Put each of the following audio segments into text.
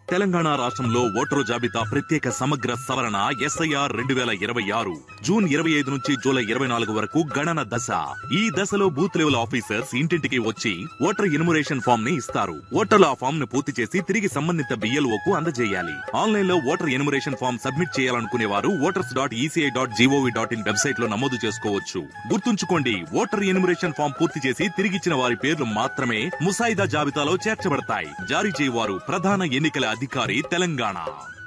తెలంగాణ రాష్ట్రంలో ఓటరు జాబితా ప్రత్యేక సమగ్ర సవరణ ఎస్ఐఆర్ రెండు వేల ఇరవై ఆరు జూన్ ఇరవై ఐదు నుంచి జూలై ఇరవై నాలుగు వరకు గణన దశ ఈ దశలో బూత్ లెవెల్ ఆఫీసర్స్ ఇంటింటికి వచ్చి ఓటర్ ఎన్యుమరేషన్ ఫామ్ ని ఇస్తారు ఓటర్లు ఆ ఫామ్ ను పూర్తి చేసి తిరిగి సంబంధిత BLO కు అందజేయాలి ఆన్లైన్ లో ఓటర్ ఎన్యుమరేషన్ ఫామ్ సబ్మిట్ చేయాలనుకునే వారు voters dot ECI dot GOV dot in website లో నమోదు చేసుకోవచ్చు గుర్తుంచుకోండి ఓటర్ ఎన్యుమరేషన్ ఫామ్ పూర్తి చేసి తిరిగిచ్చిన వారి పేర్లు మాత్రమే ముసాయిదా జాబితాలో చేర్చబడతాయి జారీ చేయవారు ప్రధాన ఎన్నికల అధికారి తెలంగాణ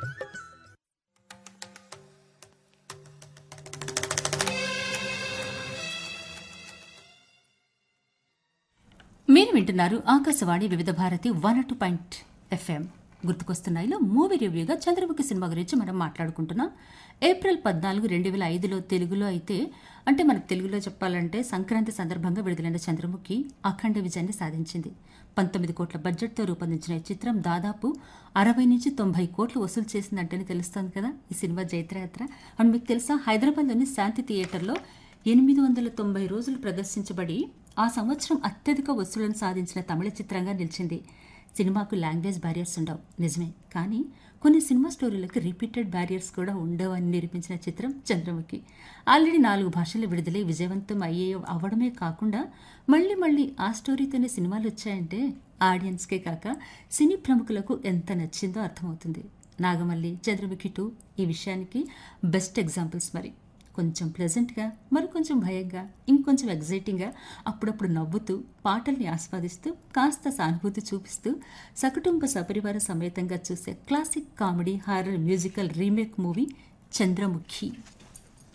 మీరు వింటున్నారు Akashvani Vividh Bharati one two point FM గుర్తుకొస్తున్నాయిలో మూవీ రివ్యూగా చంద్రముఖి సినిమా గురించి మనం మాట్లాడుకుంటున్నాం ఏప్రిల్ పద్నాలుగు రెండు వేల ఐదులో తెలుగులో అయితే అంటే మనకు తెలుగులో చెప్పాలంటే సంక్రాంతి సందర్భంగా విడుదలైన చంద్రముఖి అఖండ విజయాన్ని సాధించింది పంతొమ్మిది కోట్ల బడ్జెట్తో రూపొందించిన ఈ చిత్రం దాదాపు అరవై నుంచి తొంభై కోట్లు వసూలు చేసిందంటేనే తెలుస్తోంది కదా ఈ సినిమా జైత్రయాత్ర అండ్ మీకు తెలుసా హైదరాబాద్లోని శాంతి థియేటర్లో ఎనిమిది వందల తొంభై రోజులు ప్రదర్శించబడి ఆ సంవత్సరం అత్యధిక వసూళ్లను సాధించిన తమిళ చిత్రంగా నిలిచింది సినిమాకు లాంగ్వేజ్ బ్యారియర్స్ ఉండవు నిజమే కానీ కొన్ని సినిమా స్టోరీలకు రిపీటెడ్ బ్యారియర్స్ కూడా ఉండవని నిరూపించిన చిత్రం చంద్రముఖి ఆల్రెడీ నాలుగు భాషల్లో విడుదలై విజయవంతం అయ్యే అవ్వడమే కాకుండా మళ్ళీ మళ్ళీ ఆ స్టోరీతోనే సినిమాలు వచ్చాయంటే ఆడియన్స్కే కాక సినీ ప్రముఖులకు ఎంత నచ్చిందో అర్థమవుతుంది నాగమల్లి చంద్రముఖి టూ ఈ విషయానికి బెస్ట్ ఎగ్జాంపుల్స్ మరి కొంచెం ప్లెజెంట్గా మరి కొంచెం భయంగా ఇంకొంచెం ఎగ్జైటింగ్గా అప్పుడప్పుడు నవ్వుతూ పాటల్ని ఆస్వాదిస్తూ కాస్త సానుభూతి చూపిస్తూ సకుటుంబ సపరివార సమేతంగా చూసే classic comedy horror musical remake movie Chandramukhi